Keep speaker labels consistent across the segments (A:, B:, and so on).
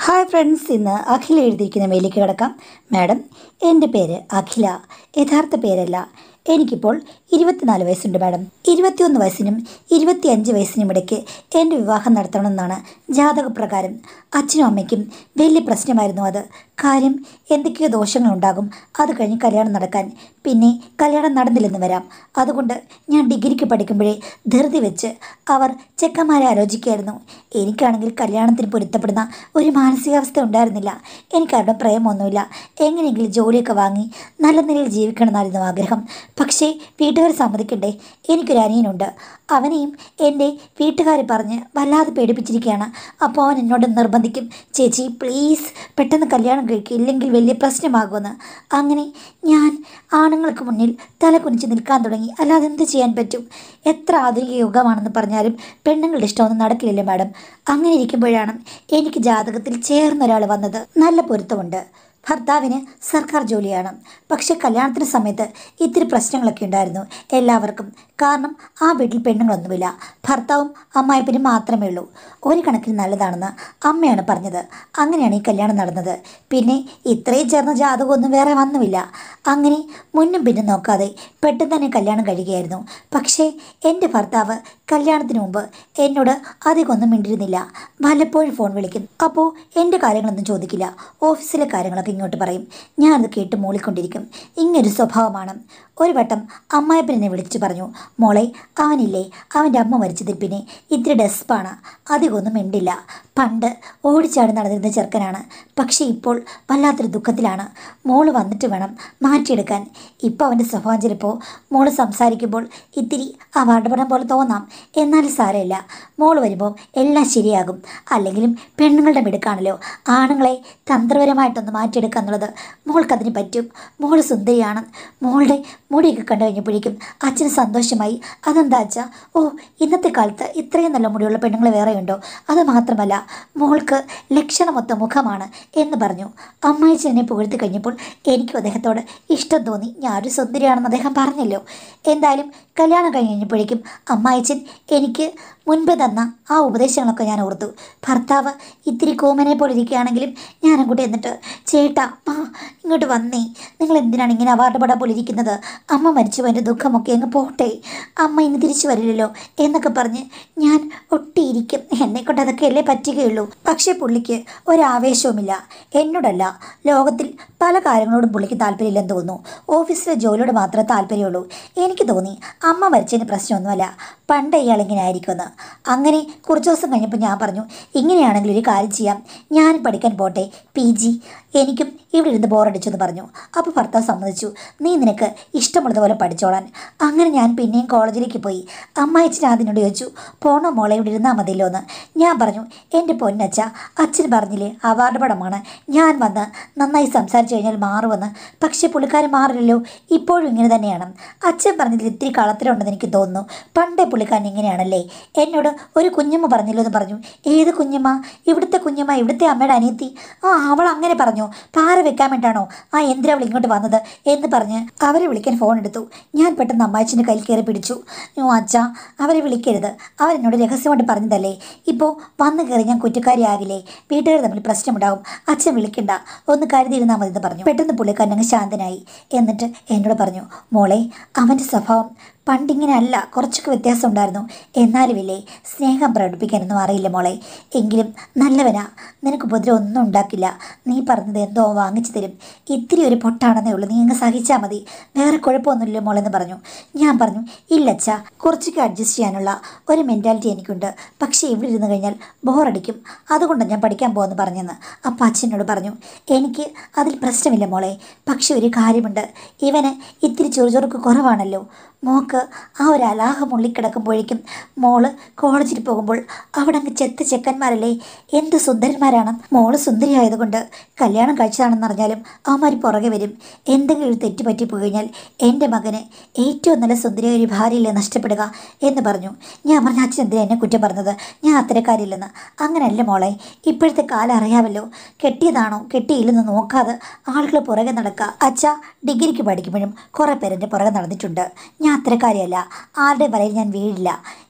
A: hi friends ഇന്ന് അഖില എഴുതിയിരിക്കുന്ന മെയിലേക്ക് കിടക്കാം മാഡം എൻ്റെ പേര് അഖില യഥാർത്ഥ പേരല്ല എനിക്കിപ്പോൾ ഇരുപത്തിനാല് വയസ്സുണ്ട് മാഡം ഇരുപത്തിയൊന്ന് വയസ്സിനും ഇരുപത്തിയഞ്ച് വയസ്സിനും ഇടയ്ക്ക് എൻ്റെ വിവാഹം നടത്തണമെന്നാണ് ജാതകപ്രകാരം അച്ഛനും അമ്മയ്ക്കും വലിയ പ്രശ്നമായിരുന്നു അത് കാര്യം എന്തൊക്കെയോ ദോഷങ്ങളുണ്ടാകും അത് കഴിഞ്ഞ് കല്യാണം നടക്കാൻ പിന്നെ കല്യാണം നടന്നില്ലെന്ന് വരാം അതുകൊണ്ട് ഞാൻ ഡിഗ്രിക്ക് പഠിക്കുമ്പോഴേ ധൃതി വെച്ച് അവർ ചെക്കന്മാരെ ആലോചിക്കുകയായിരുന്നു എനിക്കാണെങ്കിൽ കല്യാണത്തിന് പൊരുത്തപ്പെടുന്ന ഒരു മാനസികാവസ്ഥ ഉണ്ടായിരുന്നില്ല എനിക്കാരുടെ പ്രേമൊന്നുമില്ല എങ്ങനെയെങ്കിലും ജോലിയൊക്കെ വാങ്ങി നല്ല നിലയിൽ ജീവിക്കണമെന്നായിരുന്നു ആഗ്രഹം പക്ഷേ വീട്ടുകാർ സമ്മതിക്കണ്ടേ എനിക്കൊരു അനിയനുണ്ട് അവനെയും എൻ്റെ വീട്ടുകാർ പറഞ്ഞ് വല്ലാതെ പേടിപ്പിച്ചിരിക്കുകയാണ് അപ്പോൾ അവൻ എന്നോട് നിർബന്ധിക്കും ചേച്ചി പ്ലീസ് പെട്ടെന്ന് കല്യാണം കഴിക്കുക ഇല്ലെങ്കിൽ വലിയ പ്രശ്നമാകുമെന്ന് അങ്ങനെ ഞാൻ ആണുങ്ങൾക്ക് മുന്നിൽ തല കുനിച്ച് നിൽക്കാൻ തുടങ്ങി അല്ലാതെ എന്ത് ചെയ്യാൻ പറ്റും എത്ര ആധുനിക യുഗമാണെന്ന് പറഞ്ഞാലും പെണ്ണുങ്ങളുടെ ഇഷ്ടമൊന്നും നടക്കില്ലല്ലോ മാഡം അങ്ങനെ ഇരിക്കുമ്പോഴാണ് എനിക്ക് ജാതകത്തിൽ ചേർന്ന ഒരാൾ വന്നത് നല്ല പൊരുത്തമുണ്ട് ഭർത്താവിന് സർക്കാർ ജോലിയാണ് പക്ഷെ കല്യാണത്തിന് സമയത്ത് ഇത്തിരി പ്രശ്നങ്ങളൊക്കെ ഉണ്ടായിരുന്നു എല്ലാവർക്കും കാരണം ആ വീട്ടിൽ പെണ്ണുങ്ങളൊന്നുമില്ല ഭർത്താവും അമ്മായിപ്പനും മാത്രമേ ഉള്ളൂ ഒരു കണക്കിന് നല്ലതാണെന്ന് അമ്മയാണ് പറഞ്ഞത് അങ്ങനെയാണ് ഈ കല്യാണം നടന്നത് പിന്നെ ഇത്രയും ചേർന്ന ജാതകമൊന്നും വേറെ വന്നുമില്ല അങ്ങനെ മുന്നും പിന്നും നോക്കാതെ പെട്ടെന്ന് തന്നെ കല്യാണം കഴിയുകയായിരുന്നു പക്ഷേ എൻ്റെ ഭർത്താവ് കല്യാണത്തിന് മുമ്പ് എന്നോട് അധികമൊന്നും മിണ്ടിരുന്നില്ല വല്ലപ്പോഴും ഫോൺ വിളിക്കും അപ്പോൾ എൻ്റെ കാര്യങ്ങളൊന്നും ചോദിക്കില്ല ഓഫീസിലെ കാര്യങ്ങളൊക്കെ ഇങ്ങോട്ട് പറയും ഞാനത് കേട്ട് മൂളിക്കൊണ്ടിരിക്കും ഇങ്ങനൊരു സ്വഭാവമാണ് ഒരു വട്ടം അമ്മായപ്പൻ എന്നെ വിളിച്ചു പറഞ്ഞു മോളെ അവനില്ലേ അവൻ്റെ അമ്മ മരിച്ചതിൽ പിന്നെ ഇത്തിരി ഡെസ്പാണ് അധികമൊന്നും മിണ്ടില്ല പണ്ട് ഓടിച്ചാടി നടന്നിരുന്ന ചെറുക്കനാണ് പക്ഷേ ഇപ്പോൾ വല്ലാത്തൊരു ദുഃഖത്തിലാണ് മോള് വന്നിട്ട് വേണം മാറ്റിയെടുക്കാൻ ഇപ്പോൾ അവൻ്റെ സ്വഭാവം ചിലപ്പോൾ മോള് സംസാരിക്കുമ്പോൾ ഇത്തിരി അവാർഡപടം പോലെ തോന്നാം എന്നാലും സാരമില്ല മോള് വരുമ്പോൾ എല്ലാം ശരിയാകും അല്ലെങ്കിലും പെണ്ണുങ്ങളുടെ മിടുക്കാണല്ലോ ആണുങ്ങളെ തന്ത്രപരമായിട്ടൊന്ന് മാറ്റിയെടുക്കുക എന്നുള്ളത് മോൾക്കതിന് പറ്റും മോള് സുന്ദരിയാണ് മോളുടെ മുടിയൊക്കെ കണ്ടു കഴിഞ്ഞപ്പോഴേക്കും അച്ഛന് സന്തോഷമായി അതെന്താ അച്ഛാ ഓ ഇന്നത്തെ കാലത്ത് ഇത്രയും നല്ല മുടിയുള്ള പെണ്ണുങ്ങൾ വേറെയുണ്ടോ അത് മാത്രമല്ല മോൾക്ക് ലക്ഷണമൊത്ത മുഖമാണ് എന്ന് പറഞ്ഞു അമ്മായിച്ചൻ എന്നെ പുകഴ്ത്തി കഴിഞ്ഞപ്പോൾ എനിക്കും അദ്ദേഹത്തോട് ഇഷ്ടം തോന്നി ഞാനൊരു സുന്ദരിയാണെന്ന് അദ്ദേഹം പറഞ്ഞല്ലോ എന്തായാലും കല്യാണം കഴിഞ്ഞ് കഴിഞ്ഞപ്പോഴേക്കും അമ്മായിച്ചൻ എനിക്ക് മുൻപ് തന്ന ആ ഉപദേശങ്ങളൊക്കെ ഞാൻ ഓർത്തു ഭർത്താവ് ഇത്തിരി കോമനെ പോലെ ഇരിക്കുകയാണെങ്കിലും ഞാൻ അങ്ങോട്ട് എന്നിട്ട് ചേട്ടാ ആ ഇങ്ങോട്ട് വന്നേ നിങ്ങൾ എന്തിനാണ് ഇങ്ങനെ അവാർഡ് പടാ പോലെ ഇരിക്കുന്നത് അമ്മ മരിച്ചു എൻ്റെ ദുഃഖമൊക്കെ അങ്ങ് പോട്ടെ അമ്മ ഇന്ന് തിരിച്ചു വരില്ലല്ലോ എന്നൊക്കെ പറഞ്ഞ് ഞാൻ ഒട്ടിയിരിക്കും എന്നെക്കൊണ്ട് അതൊക്കെയല്ലേ പറ്റുകയുള്ളൂ പക്ഷേ പുള്ളിക്ക് ഒരാവേശവുമില്ല എന്നോടല്ല ലോകത്തിൽ പല കാര്യങ്ങളോടും പുള്ളിക്ക് താല്പര്യമില്ലെന്ന് തോന്നുന്നു ഓഫീസിലെ ജോലിയോട് മാത്രമേ താല്പര്യമുള്ളൂ എനിക്ക് തോന്നി അമ്മ മരിച്ചതിന് പ്രശ്നമൊന്നുമല്ല പണ്ട് ഇയാൾ ഇങ്ങനെ ആയിരിക്കുമെന്ന് അങ്ങനെ കുറച്ച് ദിവസം കഴിഞ്ഞപ്പോൾ ഞാൻ പറഞ്ഞു ഇങ്ങനെയാണെങ്കിൽ ഒരു കാര്യം ചെയ്യാം ഞാൻ പഠിക്കാൻ പോട്ടെ പി ജി എനിക്കും ഇവിടെ ഇരുന്ന് ബോറടിച്ചെന്ന് പറഞ്ഞു അപ്പോൾ ഭർത്താവ് സമ്മതിച്ചു നീ നിനക്ക് ഇഷ്ടമുള്ളതുപോലെ പഠിച്ചോളാൻ അങ്ങനെ ഞാൻ പിന്നെയും കോളേജിലേക്ക് പോയി അമ്മായിച്ചൻ അതിനോട് ചോദിച്ചു പോണോ മോളെ ഇവിടെ ഇരുന്നാൽ മതിയല്ലോ എന്ന് ഞാൻ പറഞ്ഞു എൻ്റെ പൊന്നച്ച അച്ഛൻ പറഞ്ഞില്ലേ അവാർഡ് പടമാണ് ഞാൻ വന്ന് നന്നായി സംസാരിച്ചു കഴിഞ്ഞാൽ മാറുമെന്ന് പക്ഷേ പുള്ളിക്കാരൻ മാറില്ലല്ലോ ഇപ്പോഴും ഇങ്ങനെ തന്നെയാണ് അച്ഛൻ പറഞ്ഞതിൽ ഇത്തിരി കളത്തിലുണ്ടെന്ന് എനിക്ക് തോന്നുന്നു പണ്ടേ പുള്ളിക്കാരൻ ഇങ്ങനെയാണല്ലേ എന്നോട് ഒരു കുഞ്ഞമ്മ പറഞ്ഞല്ലോ എന്ന് പറഞ്ഞു ഏത് കുഞ്ഞമ്മ ഇവിടുത്തെ കുഞ്ഞമ്മ ഇവിടുത്തെ അമ്മയുടെ അനിയത്തി ആ അവൾ അങ്ങനെ പറഞ്ഞു പാര വെക്കാൻ വേണ്ടിയാണോ ആ എന്തിനാ അവൾ ഇങ്ങോട്ട് വന്നത് എന്ന് പറഞ്ഞ് അവരെ വിളിക്കാൻ ഫോൺ എടുത്തു ഞാൻ പെട്ടെന്ന് അമ്മാച്ചിൻ്റെ കയ്യിൽ കയറി പിടിച്ചു ഓ അച്ഛാ അവരെ വിളിക്കരുത് അവരെന്നോട് രഹസ്യമായിട്ട് പറഞ്ഞതല്ലേ ഇപ്പോൾ വന്നു കയറി ഞാൻ കുറ്റക്കാരിയാകില്ലേ വീട്ടുകാർ തമ്മിൽ പ്രശ്നമുണ്ടാവും അച്ഛൻ വിളിക്കണ്ട ഒന്ന് കരുതിയിരുന്നാൽ മതി എന്ന് പറഞ്ഞു പെട്ടെന്ന് പുള്ളിക്കാരൻ അങ്ങ് ശാന്തനായി എന്നിട്ട് എന്നോട് പറഞ്ഞു മോളെ അവൻ്റെ സ്വഭാവം പണ്ടിങ്ങനെ അല്ല കുറച്ചൊക്കെ വ്യത്യാസം ഉണ്ടായിരുന്നു എന്നാലുമില്ലേ സ്നേഹം പ്രകടിപ്പിക്കാനൊന്നും അറിയില്ല മോളെ എങ്കിലും നല്ലവനാ നിനക്ക് ഉപദ്രവം ഒന്നും ഉണ്ടാക്കില്ല നീ പറഞ്ഞത് എന്തോ വാങ്ങിച്ചു തരും ഇത്തിരി ഒരു പൊട്ടാണെന്നേ ഉള്ളൂ നീ അങ്ങ് സഹിച്ചാൽ മതി വേറെ കുഴപ്പമൊന്നുമില്ല മോളെന്ന് പറഞ്ഞു ഞാൻ പറഞ്ഞു ഇല്ലച്ചാ കുറച്ചൊക്കെ അഡ്ജസ്റ്റ് ചെയ്യാനുള്ള ഒരു മെൻറ്റാലിറ്റി എനിക്കുണ്ട് പക്ഷേ ഇവിടെ ഇരുന്ന് കഴിഞ്ഞാൽ ബോറടിക്കും അതുകൊണ്ടാണ് ഞാൻ പഠിക്കാൻ പോകുമെന്ന് പറഞ്ഞെന്ന് അപ്പം അച്ഛനോട് പറഞ്ഞു എനിക്ക് അതിൽ പ്രശ്നമില്ല മോളെ പക്ഷെ ഒരു കാര്യമുണ്ട് ഇവന് ഇത്തിരി ചുറുചുറുക്ക് കുറവാണല്ലോ മോക്ക് ആ ഒരു അലാഹം ഉള്ളിക്കിടക്കുമ്പോഴേക്കും മോള് കോളേജിൽ പോകുമ്പോൾ അവിടെ അങ്ങ് ചെത്ത ചെക്കന്മാരല്ലേ എന്ത് സുന്ദരന്മാരാണ് മോള് സുന്ദരിയായതുകൊണ്ട് കല്യാണം കഴിച്ചതാണെന്ന് അറിഞ്ഞാലും അവന്മാർ പുറകെ വരും എന്തെങ്കിലും ഒരു തെറ്റ് പറ്റിപ്പോയി കഴിഞ്ഞാൽ എൻ്റെ മകന് ഏറ്റവും നല്ല സുന്ദരിയായ ഒരു ഭാര്യയില്ലേ നഷ്ടപ്പെടുക എന്ന് പറഞ്ഞു ഞാൻ പറഞ്ഞ അച്ഛൻ എന്തിനാ എന്നെ കുറ്റം പറഞ്ഞത് ഞാൻ അത്തരക്കാരില്ലെന്ന് അങ്ങനെയല്ല മോളെ ഇപ്പോഴത്തെ കാലം അറിയാമല്ലോ കെട്ടിയതാണോ കെട്ടിയില്ലെന്ന് നോക്കാതെ ആളുകൾ പുറകെ നടക്കുക അച്ഛ ഡിഗ്രിക്ക് പഠിക്കുമ്പോഴും കുറേ പേരെൻ്റെ പുറകെ നടന്നിട്ടുണ്ട് ഞാൻ അത്തരക്കാരിയല്ല ആരുടെ വലയിൽ ഞാൻ വീഴില്ല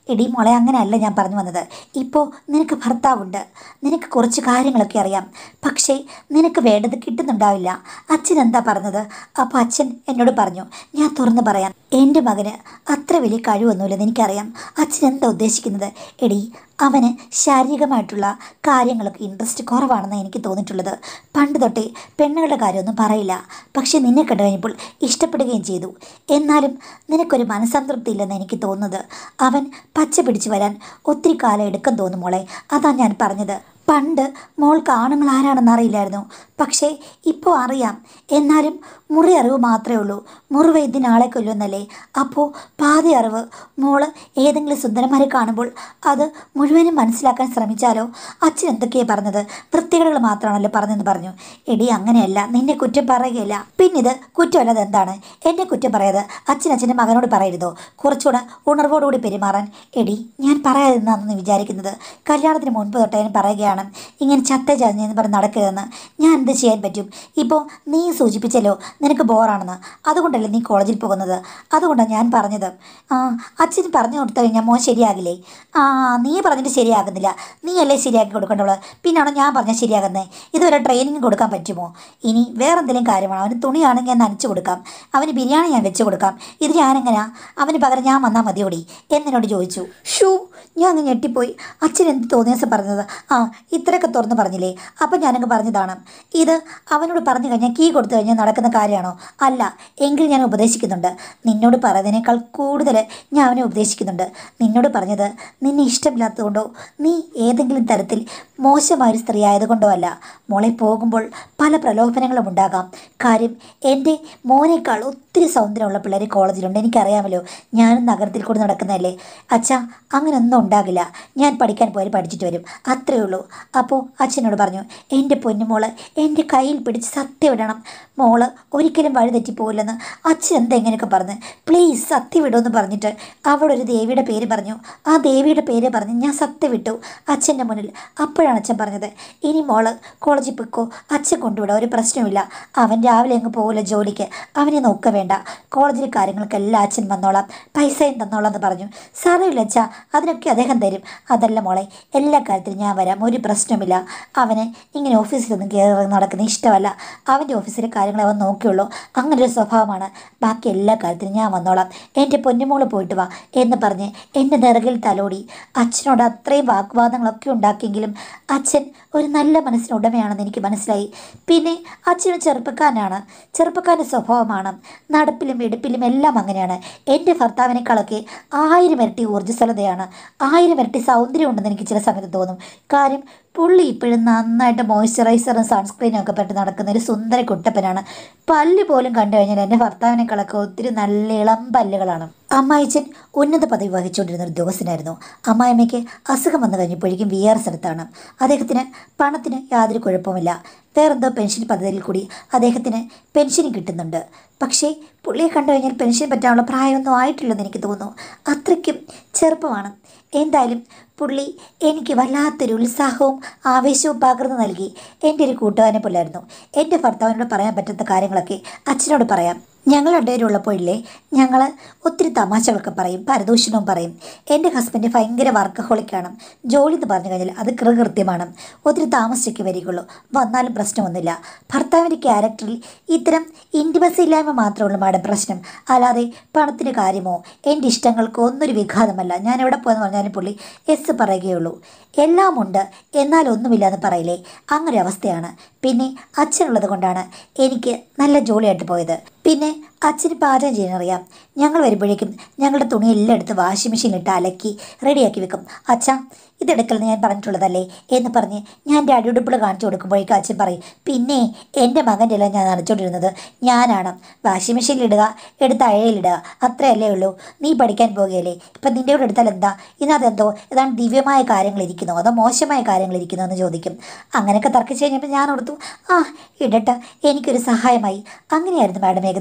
A: എടി മോളെ അങ്ങനെയല്ല ഞാൻ പറഞ്ഞു വന്നത് ഇപ്പോൾ നിനക്ക് ഭർത്താവുണ്ട് നിനക്ക് കുറച്ച് കാര്യങ്ങളൊക്കെ അറിയാം പക്ഷേ നിനക്ക് വേണ്ടത് കിട്ടുന്നുണ്ടാവില്ല അച്ഛൻ എന്താ പറഞ്ഞത് അപ്പോൾ അച്ഛൻ എന്നോട് പറഞ്ഞു ഞാൻ തുറന്നു പറയാം എൻ്റെ മകന് അത്ര വലിയ കഴിവൊന്നുമില്ലെന്ന് എനിക്കറിയാം അച്ഛൻ എന്താ ഉദ്ദേശിക്കുന്നത് എടി അവന് ശാരീരികമായിട്ടുള്ള കാര്യങ്ങളൊക്കെ ഇൻട്രസ്റ്റ് കുറവാണെന്ന് എനിക്ക് തോന്നിയിട്ടുള്ളത് പണ്ട് തൊട്ടേ പെണ്ണുകളുടെ കാര്യമൊന്നും പറയില്ല പക്ഷേ നിന്നെ കണ്ടു കഴിഞ്ഞപ്പോൾ ഇഷ്ടപ്പെടുകയും ചെയ്തു എന്നാലും നിനക്കൊരു മനസ്സംതൃപ്തി ഇല്ലെന്ന് എനിക്ക് തോന്നുന്നത് അവൻ പച്ച പിടിച്ചു വരാൻ ഒത്തിരി കാലം എടുക്കും തോന്നും മോളെ അതാ ഞാൻ പറഞ്ഞത് പണ്ട് മോൾക്ക് ആണുങ്ങൾ ആരാണെന്ന് അറിയില്ലായിരുന്നു പക്ഷേ ഇപ്പോൾ അറിയാം എന്നാലും മുറി അറിവ് മാത്രമേ ഉള്ളൂ മുറിവൈദ്യൻ ആളെ കൊല്ലുമെന്നല്ലേ അപ്പോൾ പാതി അറിവ് മോള് ഏതെങ്കിലും സുന്ദരന്മാരെ കാണുമ്പോൾ അത് മുഴുവനും മനസ്സിലാക്കാൻ ശ്രമിച്ചാലോ അച്ഛൻ എന്തൊക്കെയാണ് പറഞ്ഞത് വൃത്തികേടുകൾ മാത്രമാണല്ലോ പറഞ്ഞെന്ന് പറഞ്ഞു എടി അങ്ങനെയല്ല നിന്നെ കുറ്റം പറയുകയില്ല പിന്നിത് കുറ്റമല്ലാതെ എന്താണ് എന്നെ കുറ്റം പറയാതെ അച്ഛൻ അച്ഛൻ്റെ മകനോട് പറയരുതോ കുറച്ചുകൂടെ ഉണർവോടുകൂടി പെരുമാറാൻ എടി ഞാൻ പറയാതെന്നാണെന്ന് വിചാരിക്കുന്നത് കല്യാണത്തിന് മുൻപ് തൊട്ടേ ഞാൻ പറയുകയാണ് ഇങ്ങനെ ചത്ത ചതഞ്ഞെന്ന് പറഞ്ഞ് നടക്കരുതെന്ന് ഞാൻ എന്ത് ചെയ്യാൻ പറ്റും ഇപ്പോൾ നീ സൂചിപ്പിച്ചല്ലോ നിനക്ക് ബോറാണെന്ന് അതുകൊണ്ടല്ലേ നീ കോളേജിൽ പോകുന്നത് അതുകൊണ്ടാണ് ഞാൻ പറഞ്ഞത് ആ അച്ഛന് പറഞ്ഞു കൊടുത്തു കഴിഞ്ഞാൽ മോൻ ശരിയാകില്ലേ ആ നീ പറഞ്ഞിട്ട് ശരിയാകുന്നില്ല നീ അല്ലേ ശരിയാക്കി കൊടുക്കേണ്ടവള് പിന്നാണോ ഞാൻ പറഞ്ഞാൽ ശരിയാകുന്നത് ഇതുവരെ ട്രെയിനിങ് കൊടുക്കാൻ പറ്റുമോ ഇനി വേറെ എന്തെങ്കിലും കാര്യമാണോ അവന് തുണിയാണെങ്കിൽ ഞാൻ നനച്ചു കൊടുക്കാം അവന് ബിരിയാണി ഞാൻ വെച്ച് കൊടുക്കാം ഇത് ഞാനെങ്ങനെയാ അവന് പകരം ഞാൻ വന്നാൽ മതിയോടി എന്നോട് ചോദിച്ചു ഷൂ ഞാൻ അങ്ങ് ഞെട്ടിപ്പോയി അച്ഛൻ എന്ത് തോന്നിയ ദിവസം പറഞ്ഞത് ആ ഇത്രയൊക്കെ തുറന്ന് പറഞ്ഞില്ലേ അപ്പം ഞാനങ്ങ് പറഞ്ഞതാണ് ഇത് അവനോട് പറഞ്ഞു കഴിഞ്ഞാൽ കീ കൊടുത്തു കഴിഞ്ഞാൽ നടക്കുന്ന കാര്യമാണോ അല്ല എങ്കിൽ ഞാൻ ഉപദേശിക്കുന്നുണ്ട് നിന്നോട് പറയുന്നതിനേക്കാൾ കൂടുതൽ ഞാൻ അവനെ ഉപദേശിക്കുന്നുണ്ട് നിന്നോട് പറഞ്ഞത് നിന്നെ ഇഷ്ടമില്ലാത്തതുകൊണ്ടോ നീ ഏതെങ്കിലും തരത്തിൽ മോശമായൊരു സ്ത്രീ ആയതുകൊണ്ടോ അല്ല മോളെ പോകുമ്പോൾ പല പ്രലോഭനങ്ങളും ഉണ്ടാകാം കാര്യം എൻ്റെ മോനേക്കാൾ ഒത്തിരി സൗന്ദര്യമുള്ള പിള്ളേർ കോളേജിലുണ്ട് എനിക്കറിയാമല്ലോ ഞാനും നഗരത്തിൽ കൂടി നടക്കുന്നതല്ലേ അച്ഛാ അങ്ങനെയൊന്നും ഉണ്ടാകില്ല ഞാൻ പഠിക്കാൻ പോയാൽ പഠിച്ചിട്ട് വരും അത്രയേ ഉള്ളൂ അപ്പോൾ അച്ഛനോട് പറഞ്ഞു എൻ്റെ പൊന്നുമോള് എൻ്റെ കയ്യിൽ പിടിച്ച് സത്യം വിടണം മോള് ഒരിക്കലും വഴി തെറ്റിപ്പോവില്ലെന്ന് അച്ഛൻ എന്താ എങ്ങനെയൊക്കെ പറഞ്ഞ് പ്ലീസ് സത്യം വിടുമെന്ന് പറഞ്ഞിട്ട് അവിടെ ഒരു ദേവിയുടെ പേര് പറഞ്ഞു ആ ദേവിയുടെ പേര് പറഞ്ഞ് ഞാൻ സത്യം വിട്ടു അച്ഛൻ്റെ മുന്നിൽ അപ്പോഴാണ് അച്ഛൻ പറഞ്ഞത് ഇനി മോള് കോളേജിൽ പൊയ്ക്കോ അച്ഛൻ കൊണ്ടുവിടാം ഒരു പ്രശ്നമില്ല അവൻ രാവിലെ അങ്ങ് പോകില്ല ജോലിക്ക് അവനെ നോക്ക വേണ്ട കോളേജിലെ കാര്യങ്ങൾക്കെല്ലാം അച്ഛൻ വന്നോളാം പൈസയും തന്നോളാം എന്ന് പറഞ്ഞു സാരമില്ല അച്ഛാ അതിനൊക്കെ അദ്ദേഹം തരും അതല്ല മോളെ എല്ലാ കാര്യത്തിലും ഞാൻ വരാം ഒരു പ്രശ്നമില്ല അവന് ഇങ്ങനെ ഓഫീസിലൊന്നും കയറി നടക്കുന്ന ഇഷ്ടമല്ല അവൻ്റെ ഓഫീസിലെ കാര്യങ്ങൾ അവൻ നോക്കിയുള്ളൂ അങ്ങനെ ഒരു സ്വഭാവമാണ് ബാക്കി എല്ലാ കാര്യത്തിലും ഞാൻ വന്നോളാം എൻ്റെ പൊന്നുമോള് പോയിട്ട് വാ എന്ന് പറഞ്ഞ് എൻ്റെ നിറകിൽ തലോടി അച്ഛനോട് അത്രയും വാഗ്വാദങ്ങളൊക്കെ ഉണ്ടാക്കിയെങ്കിലും അച്ഛൻ ഒരു നല്ല മനസ്സിന് ഉടമയാണെന്ന് എനിക്ക് മനസ്സിലായി പിന്നെ അച്ഛന് ചെറുപ്പക്കാരനാണ് ചെറുപ്പക്കാരൻ്റെ സ്വഭാവമാണ് നടപ്പിലും എടുപ്പിലും എല്ലാം അങ്ങനെയാണ് എൻ്റെ ഭർത്താവിനേക്കാളൊക്കെ ആയിരം ഇരട്ടി ഊർജ്ജസ്വലതയാണ് ആയിരം ഇരട്ടി സൗന്ദര്യം ഉണ്ടെന്ന് എനിക്ക് ചില സമയത്ത് തോന്നും കാര്യം പുള്ളി ഇപ്പോഴും നന്നായിട്ട് മോയ്സ്ചറൈസറും സൺസ്ക്രീനും ഒക്കെ പെട്ട് നടക്കുന്ന ഒരു സുന്ദര കുട്ടപ്പനാണ് പല്ല് പോലും കണ്ടു കഴിഞ്ഞാൽ എൻ്റെ ഭർത്താവിനേക്കാളൊക്കെ ഒത്തിരി നല്ല ഇളം പല്ലുകളാണ് അമ്മായിച്ചൻ ഉന്നത പദവി വഹിച്ചുകൊണ്ടിരുന്ന ഒരു ഉദ്യോഗസ്ഥനായിരുന്നു അമ്മായിമ്മയ്ക്ക് അസുഖം വന്നു കഴിഞ്ഞപ്പോഴേക്കും വി ആർ സ്ഥലത്താണ് അദ്ദേഹത്തിന് പണത്തിന് യാതൊരു കുഴപ്പമില്ല വേറെന്തോ പെൻഷൻ പദ്ധതിയിൽ കൂടി അദ്ദേഹത്തിന് പെൻഷനും കിട്ടുന്നുണ്ട് പക്ഷേ പുള്ളിയെ കണ്ടു കഴിഞ്ഞാൽ പെൻഷൻ പറ്റാനുള്ള പ്രായമൊന്നും ആയിട്ടില്ലെന്ന് എനിക്ക് തോന്നുന്നു അത്രയ്ക്കും ചെറുപ്പമാണ് എന്തായാലും പുള്ളി എനിക്ക് വല്ലാത്തൊരു ഉത്സാഹവും ആവേശവും പകർന്നു നൽകി എൻ്റെ ഒരു കൂട്ടുകാരനെ പോലായിരുന്നു എൻ്റെ ഭർത്താവിനോട് പറയാൻ പറ്റാത്ത കാര്യങ്ങളൊക്കെ അച്ഛനോട് പറയാം ഞങ്ങൾ രണ്ടുപേരുള്ളപ്പോഴില്ലേ ഞങ്ങൾ ഒത്തിരി തമാശകളൊക്കെ പറയും പരദൂഷണവും പറയും എൻ്റെ ഹസ്ബൻഡ് ഭയങ്കര വർക്കഹോളിക്കാണ് ജോലി എന്ന് പറഞ്ഞു കഴിഞ്ഞാൽ അത് കൃകൃത്യമാണ് ഒത്തിരി താമസിച്ചൊക്കെ വരികയുള്ളൂ വന്നാലും പ്രശ്നമൊന്നുമില്ല ഭർത്താവിൻ്റെ ക്യാരക്ടറിൽ ഇത്തരം ഇൻറ്റിമസി ഇല്ലായ്മ മാത്രമേ ഉള്ളൂ മാഡം പ്രശ്നം അല്ലാതെ പണത്തിന് കാര്യമോ എൻ്റെ ഇഷ്ടങ്ങൾക്കോ ഒന്നൊരു വിഘാതമല്ല ഞാൻ എവിടെ പോയെന്ന് പറഞ്ഞാലും പുള്ളി എസ് പറയുകയുള്ളൂ എല്ലാം ഉണ്ട് എന്നാൽ ഒന്നുമില്ല എന്ന് പറയില്ലേ അങ്ങനെ ഒരു അവസ്ഥയാണ് പിന്നെ അച്ഛനുള്ളത് കൊണ്ടാണ് എനിക്ക് നല്ല ജോലിയായിട്ട് പോയത് പിന്നെ അച്ഛന് പാചകം ചെയ്യാനറിയാം ഞങ്ങൾ വരുമ്പോഴേക്കും ഞങ്ങളുടെ തുണിയെല്ലാം എടുത്ത് വാഷിംഗ് മെഷീനിലിട്ട് അലക്കി റെഡിയാക്കി വെക്കും അച്ഛാ ഇതെടുക്കലെന്ന് ഞാൻ പറഞ്ഞിട്ടുള്ളതല്ലേ എന്ന് പറഞ്ഞ് ഞാൻ എൻ്റെ അടിയുടുപ്പിൾ കാണിച്ചു കൊടുക്കുമ്പോഴേക്കും അച്ഛൻ പറയും പിന്നെ എൻ്റെ മകൻ്റെ എല്ലാം ഞാൻ നനച്ചുകൊണ്ടിരുന്നത് ഞാനാണ് വാഷിംഗ് മെഷീനിലിടുക എടുത്ത് അഴയിലിടുക അത്രയല്ലേ ഉള്ളൂ നീ പഠിക്കാൻ പോകുകയല്ലേ ഇപ്പം നിൻ്റെ കൂടെ എടുത്താൽ എന്താ ഇതിനകത്തെന്തോ ഏതാണ്ട് ദിവ്യമായ കാര്യങ്ങൾ ഇരിക്കുന്നോ അതോ മോശമായ കാര്യങ്ങൾ ഇരിക്കുന്നോ എന്ന് ചോദിക്കും അങ്ങനെയൊക്കെ തർക്കിച്ച് കഴിഞ്ഞപ്പോൾ ഞാൻ ഓർത്തു ആ ഇടട്ടെ എനിക്കൊരു സഹായമായി അങ്ങനെയായിരുന്നു മാഡം ഏകദേശം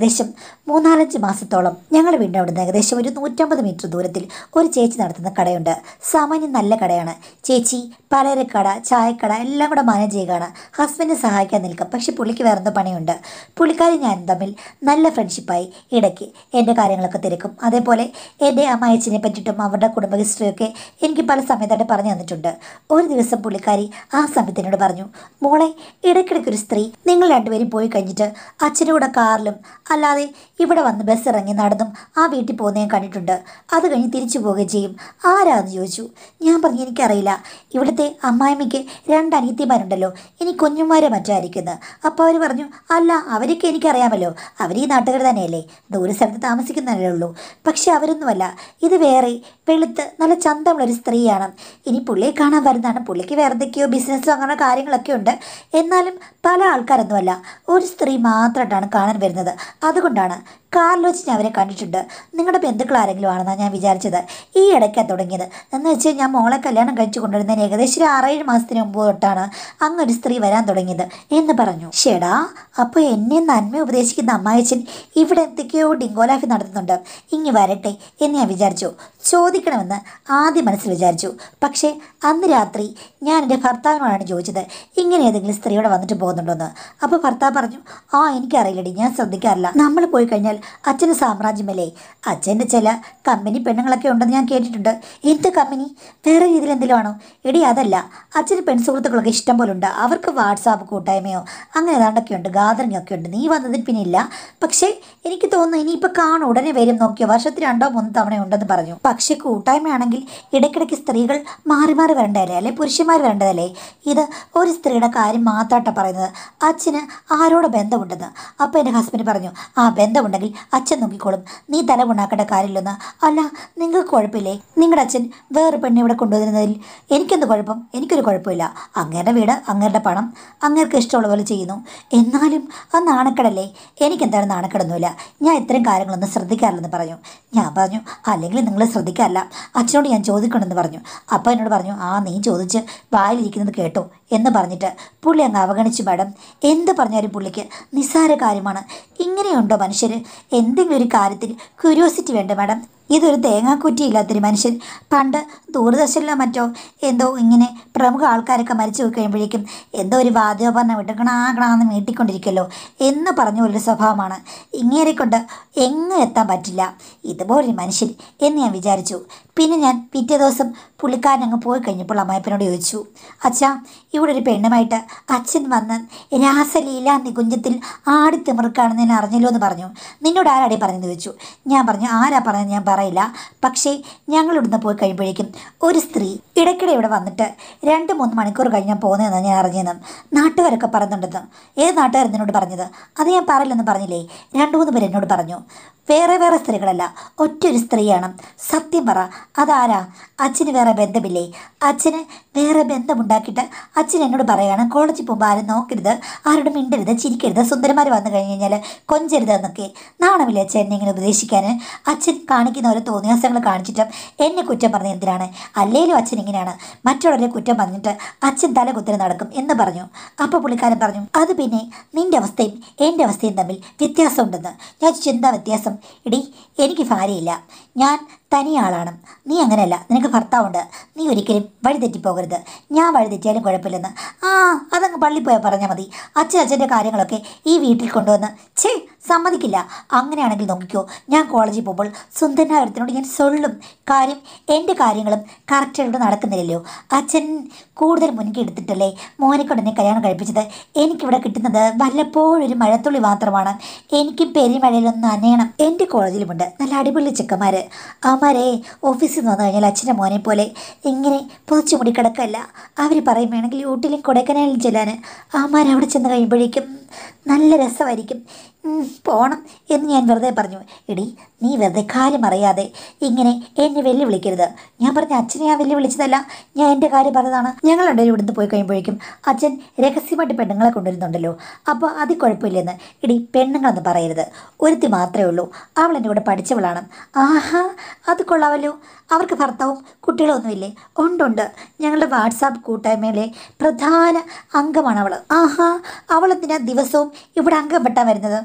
A: മൂന്നാലഞ്ച് മാസത്തോളം ഞങ്ങളുടെ വീടിൻ്റെ അവിടുന്ന് ഏകദേശം ഒരു നൂറ്റമ്പത് മീറ്റർ ദൂരത്തിൽ ഒരു ചേച്ചി നടത്തുന്ന കടയുണ്ട് സാമാന്യം നല്ല കടയാണ് ചേച്ചി പലചരക്കട ചായക്കട എല്ലാം കൂടെ മാനേജ് ചെയ്യുകയാണ് ഹസ്ബൻഡിനെ സഹായിക്കാൻ നിൽക്കും പക്ഷെ പുള്ളിക്ക് വേറെ എന്തോ പണിയുണ്ട് പുള്ളിക്കാരി ഞാനും തമ്മിൽ നല്ല ഫ്രണ്ട്ഷിപ്പായി ഇടയ്ക്ക് എൻ്റെ കാര്യങ്ങളൊക്കെ തിരക്കും അതേപോലെ എൻ്റെ അമ്മായച്ചനെ പറ്റിയിട്ടും അവരുടെ കുടുംബ ഹിസ്റ്ററിയൊക്കെ എനിക്ക് പല സമയത്തായിട്ട് പറഞ്ഞു തന്നിട്ടുണ്ട് ഒരു ദിവസം പുള്ളിക്കാരി ആ സമയത്ത് എന്നോട് പറഞ്ഞു മോളെ ഇടയ്ക്കിടയ്ക്ക് ഒരു സ്ത്രീ നിങ്ങൾ രണ്ടുപേരും പോയി കഴിഞ്ഞിട്ട് അച്ഛൻ്റെ കൂടെ കാറിലും അല്ലാതെ ഇവിടെ വന്ന് ബസ് ഇറങ്ങി നടന്നും ആ വീട്ടിൽ പോകുന്നത് ഞാൻ കണ്ടിട്ടുണ്ട് അത് കഴിഞ്ഞ് തിരിച്ചു പോവുകയും ചെയ്യും ആരാന്ന് ചോദിച്ചു ഞാൻ പറഞ്ഞു എനിക്കറിയില്ല ഇവിടുത്തെ അമ്മായിമ്മയ്ക്ക് രണ്ട് അനിയത്തിമാരുണ്ടല്ലോ ഇനി കുഞ്ഞുമാരെ മറ്റായിരിക്കുന്നത് അപ്പോൾ അവർ പറഞ്ഞു അല്ല അവരൊക്കെ എനിക്കറിയാമല്ലോ അവർ ഈ നാട്ടുകാർ തന്നെയല്ലേ ദൂര സ്ഥലത്ത് താമസിക്കുന്നതല്ലേ ഉള്ളൂ പക്ഷെ അവരൊന്നുമല്ല ഇത് വേറെ വെളുത്ത് നല്ല ചന്തമുള്ളൊരു സ്ത്രീയാണ് ഇനി പുള്ളിയെ കാണാൻ വരുന്നതാണ് പുള്ളിക്ക് വേറെ എന്തൊക്കെയോ ബിസിനസ്സോ അങ്ങനെ കാര്യങ്ങളൊക്കെ ഉണ്ട് എന്നാലും പല ആൾക്കാരൊന്നുമല്ല ഒരു സ്ത്രീ മാത്രമായിട്ടാണ് കാണാൻ വരുന്നത് അതുകൊണ്ടാണ് കാറിൽ വെച്ച് ഞാൻ അവരെ കണ്ടിട്ടുണ്ട് നിങ്ങളുടെ ബന്ധുക്കൾ ആരെങ്കിലും ആണെന്നാണ് ഞാൻ വിചാരിച്ചത് ഈ ഇടയ്ക്കാണ് തുടങ്ങിയത് എന്ന് വെച്ച് ഞാൻ മോളെ കല്യാണം കഴിച്ചു കൊണ്ടുവരുന്നതിന് ഏകദേശം ഒരു ആറേഴ് മാസത്തിന് മുമ്പ് തൊട്ടാണ് അങ്ങൊരു സ്ത്രീ വരാൻ തുടങ്ങിയത് എന്ന് പറഞ്ഞു ഷേടാ അപ്പോൾ എന്നെ നന്മ ഉപദേശിക്കുന്ന അമ്മായച്ചൻ ഇവിടെ എന്തൊക്കെയോ ഡിങ്കോലാഫി നടത്തുന്നുണ്ട് ഇങ്ങി വരട്ടെ എന്ന് ഞാൻ വിചാരിച്ചു ചോദിക്കണമെന്ന് ആദ്യം മനസ്സിൽ വിചാരിച്ചു പക്ഷേ അന്ന് രാത്രി ഞാൻ എൻ്റെ ഭർത്താവിനോടാണ് ചോദിച്ചത് ഇങ്ങനെ ഏതെങ്കിലും സ്ത്രീയോടെ വന്നിട്ട് പോകുന്നുണ്ടോന്ന് അപ്പോൾ ഭർത്താവ് പറഞ്ഞു ആ എനിക്കറിയില്ലടി ഞാൻ ശ്രദ്ധിക്കാറില്ല നമ്മൾ പോയി കഴിഞ്ഞാൽ അച്ഛന് സാമ്രാജ്യമല്ലേ അച്ഛൻ്റെ ചില കമ്പനി പെണ്ണുങ്ങളൊക്കെ ഉണ്ടെന്ന് ഞാൻ കേട്ടിട്ടുണ്ട് എന്ത് കമ്പനി വേറെ രീതിയിൽ എന്തെങ്കിലും ആണോ എടി അതല്ല അച്ഛന് പെൺസുഹൃത്തുക്കളൊക്കെ ഇഷ്ടം പോലെ ഉണ്ട് അവർക്ക് വാട്സാപ്പ് കൂട്ടായ്മയോ അങ്ങനെ ഏതാണ്ടൊക്കെ ഉണ്ട് ഗാദറിംഗ് ഒക്കെ ഉണ്ട് നീ വന്നതിൽ പിന്നെ ഇല്ല പക്ഷേ എനിക്ക് തോന്നുന്നു ഇനിയിപ്പോൾ കാണും ഉടനെ വരും നോക്കിയോ വർഷത്തിൽ രണ്ടോ മൂന്നോ തവണ ഉണ്ടെന്ന് പറഞ്ഞു പക്ഷേ കൂട്ടായ്മയാണെങ്കിൽ ഇടയ്ക്കിടയ്ക്ക് സ്ത്രീകൾ മാറി മാറി വരേണ്ടതല്ലേ അല്ലെ പുരുഷന്മാർ വരേണ്ടതല്ലേ ഇത് ഒരു സ്ത്രീയുടെ കാര്യം മാത്രമായിട്ടാണ് പറയുന്നത് അച്ഛന് ആരോട് ബന്ധമുണ്ടെന്ന് അപ്പോൾ എൻ്റെ ഹസ്ബൻഡ് പറഞ്ഞു ആ ബന്ധമുണ്ടെങ്കിൽ അച്ഛൻ നോക്കിക്കോളും നീ തല കൊണ്ടാക്കേണ്ട കാര്യമില്ലെന്ന് അല്ല നിങ്ങൾക്ക് കുഴപ്പമില്ലേ നിങ്ങളുടെ അച്ഛൻ വേറെ പെണ്ണെ ഇവിടെ കൊണ്ടുവരുന്നതിൽ എനിക്കെന്ത് കുഴപ്പം എനിക്കൊരു കുഴപ്പമില്ല അങ്ങേരുടെ വീട് അങ്ങേരുടെ പണം അങ്ങേർക്ക് ഇഷ്ടമുള്ള പോലെ ചെയ്യുന്നു എന്നാലും ആ നാണക്കേടല്ലേ എനിക്കെന്താണ് നാണക്കേടൊന്നുമില്ല ഞാൻ ഇത്തരം കാര്യങ്ങളൊന്നും ശ്രദ്ധിക്കാറില്ലെന്ന് പറഞ്ഞു ഞാൻ പറഞ്ഞു അല്ലെങ്കിൽ നിങ്ങൾ ശ്രദ്ധിക്കാറില്ല അച്ഛനോട് ഞാൻ ചോദിക്കണമെന്ന് പറഞ്ഞു അപ്പോൾ എന്നോട് പറഞ്ഞു ആ നീ ചോദിച്ച് വായിലിരിക്കുന്നത് കേട്ടോ എന്ന് പറഞ്ഞിട്ട് പുള്ളി അങ്ങ് അവഗണിച്ചു മാഡം എന്ത് പറഞ്ഞാലും പുള്ളിക്ക് നിസ്സാര കാര്യമാണ് ഇങ്ങനെയുണ്ടോ മനുഷ്യർ എന്തെങ്കിലും ഒരു കാര്യത്തിൽ ക്യൂരിയോസിറ്റി വേണ്ടേ മാഡം ഇതൊരു തേങ്ങാക്കുറ്റിയില്ലാത്തൊരു മനുഷ്യൻ പണ്ട് ദൂരദർശനിലോ മറ്റോ എന്തോ ഇങ്ങനെ പ്രമുഖ ആൾക്കാരൊക്കെ മരിച്ചു പോയി കഴിയുമ്പോഴേക്കും എന്തോ ഒരു വാദ്യോപകരണം വിട്ട് കണാകണാന്ന് മീട്ടിക്കൊണ്ടിരിക്കുമല്ലോ എന്ന് പറഞ്ഞ ഒരു സ്വഭാവമാണ് ഇങ്ങേരെ കൊണ്ട് എങ്ങും എത്താൻ പറ്റില്ല ഇതുപോലൊരു മനുഷ്യൻ എന്ന് ഞാൻ വിചാരിച്ചു പിന്നെ ഞാൻ പിറ്റേ ദിവസം പുള്ളിക്കാരൻ അങ്ങ് പോയി കഴിഞ്ഞപ്പോൾ അമ്മായപ്പനോട് ചോദിച്ചു അച്ഛാ ഇവിടെ ഒരു പെണ്ണുമായിട്ട് അച്ഛൻ വന്ന് രാസലീല നികുഞ്ചത്തിൽ ആടിത്തിമിറുക്കാണെന്ന് ഞാൻ അറിഞ്ഞല്ലോ എന്ന് പറഞ്ഞു നിന്നോട് ആരാടി പറഞ്ഞെന്ന് ചോദിച്ചു ഞാൻ പറഞ്ഞു ആരാ പറഞ്ഞത് ഞാൻ പറയില്ല പക്ഷേ ഞങ്ങൾ ഇവിടുന്ന് പോയി കഴിയുമ്പോഴേക്കും ഒരു സ്ത്രീ ഇടയ്ക്കിടെ ഇവിടെ വന്നിട്ട് രണ്ട് മൂന്ന് മണിക്കൂർ കഴിഞ്ഞാൽ പോകുന്നതെന്ന് ഞാൻ അറിഞ്ഞതെന്ന് നാട്ടുകാരൊക്കെ പറയുന്നുണ്ടെന്ന് ഏത് നാട്ടുകാരൻ എന്നോട് പറഞ്ഞത് അത് ഞാൻ പറയില്ലെന്ന് പറഞ്ഞില്ലേ രണ്ട് മൂന്ന് പേര് എന്നോട് പറഞ്ഞു വേറെ വേറെ സ്ത്രീകളല്ല ഒറ്റൊരു സ്ത്രീയാണ് സത്യം പറ അതാരാ അച്ഛന് വേറെ ബന്ധമില്ലേ അച്ഛന് വേറെ ബന്ധമുണ്ടാക്കിയിട്ട് അച്ഛൻ എന്നോട് പറയാണ് കോളേജിൽ പോകുമ്പോൾ ആരും നോക്കരുത് ആരോടും മിണ്ടരുത് ചിരിക്കരുത് സുന്ദരന്മാർ വന്നു കഴിഞ്ഞ് കഴിഞ്ഞാൽ കൊഞ്ചരുത് എന്നൊക്കെ നാണമില്ല അച്ഛൻ എന്നെ ഇങ്ങനെ ഉപദേശിക്കാൻ അച്ഛൻ കാണിക്കുന്ന ഓരോ തോന്നിയാസങ്ങൾ കാണിച്ചിട്ട് എന്നെ കുറ്റം പറഞ്ഞ എന്തിനാണ് അല്ലേലും അച്ഛൻ ഇങ്ങനെയാണ് മറ്റുള്ളവരെ കുറ്റം പറഞ്ഞിട്ട് അച്ഛൻ തല കുത്തനെ നടക്കും എന്ന് പറഞ്ഞു അപ്പോൾ പുള്ളിക്കാരൻ പറഞ്ഞു അത് പിന്നെ നിന്റെ അവസ്ഥയും എൻ്റെ അവസ്ഥയും തമ്മിൽ വ്യത്യാസമുണ്ടെന്ന് ഞാൻ ചോദിച്ചു, എന്താ വ്യത്യാസം എടി എനിക്ക് ഭാര്യയില്ല ഞാൻ തനിയാളാണ് നീ അങ്ങനെയല്ല നിനക്ക് ഭർത്താവുണ്ട് നീ ഒരിക്കലും വഴി തെറ്റിപ്പോകരുത് ഞാൻ വഴി തെറ്റിയാലും കുഴപ്പമില്ലെന്ന് ആ അതങ്ങ് പള്ളി പോയാൽ പറഞ്ഞാൽ മതി അച്ഛൻ അച്ഛൻ്റെ കാര്യങ്ങളൊക്കെ ഈ വീട്ടിൽ കൊണ്ടുവന്ന് ഛേ സമ്മതിക്കില്ല അങ്ങനെയാണെങ്കിൽ നോക്കിക്കോ ഞാൻ കോളേജിൽ പോകുമ്പോൾ സുന്ദരനായ ഒരുത്തനോട് ഞാൻ സൊള്ളും കാര്യം എൻ്റെ കാര്യങ്ങളും കറക്റ്റായിട്ട് നടക്കുന്നില്ലല്ലോ അച്ഛൻ കൂടുതൽ മുൻകൈ എടുത്തിട്ടല്ലേ മോനെക്കൊണ്ട് എന്നെ കല്യാണം കഴിപ്പിച്ചത് എനിക്കിവിടെ കിട്ടുന്നത് വല്ലപ്പോഴും ഒരു മഴത്തുള്ളി മാത്രമാണ് എനിക്ക് പെരുമഴയിലൊന്ന് നനയണം എൻ്റെ കോളേജിലുമുണ്ട് നല്ല അടിപൊളി ചെക്കന്മാർ അവന്മാരെ ഓഫീസിൽ നിന്ന് വന്നു കഴിഞ്ഞാൽ അച്ഛൻ്റെ മോനെ പോലെ ഇങ്ങനെ പുതച്ചു മുടി കിടക്കല്ല അവർ പറയും വേണമെങ്കിൽ ഊട്ടിലും കൊടൈക്കനാലിലും ചെല്ലാൻ അവന്മാർ അവിടെ ചെന്ന് കഴിയുമ്പോഴേക്കും നല്ല രസമായിരിക്കും ഉം, പോണം എന്ന് ഞാൻ വെറുതെ പറഞ്ഞു എടി നീ വെറുതെ കാര്യം അറിയാതെ ഇങ്ങനെ എന്നെ വെല്ലുവിളിക്കരുത് ഞാൻ പറഞ്ഞ അച്ഛനെ ഞാൻ വെല്ലുവിളിച്ചതല്ല ഞാൻ എൻ്റെ കാര്യം പറഞ്ഞതാണ് ഞങ്ങൾ രണ്ടുപേരും ഇവിടുന്ന് പോയി കഴിയുമ്പോഴേക്കും അച്ഛൻ രഹസ്യമായിട്ട് പെണ്ണുങ്ങളെ കൊണ്ടുവരുന്നുണ്ടല്ലോ അപ്പോൾ അത് കുഴപ്പമില്ലെന്ന് എടി പെണ്ണുങ്ങളെന്ന് പറയരുത് ഒരുത്തി മാത്രമേ ഉള്ളൂ അവൾ എൻ്റെ കൂടെ പഠിച്ചവളാണ് ആഹാ അത് കൊള്ളാമല്ലോ അവർക്ക് ഭർത്താവും കുട്ടികളൊന്നുമില്ലേ ഉണ്ടുണ്ട് ഞങ്ങളുടെ വാട്സാപ്പ് കൂട്ടായ്മയിലെ പ്രധാന അംഗമാണ് അവൾ ആഹാ അവൾ എന്തിനാ ദിവസവും ഇവിടെ അംഗം വെട്ടാൻ വരുന്നത്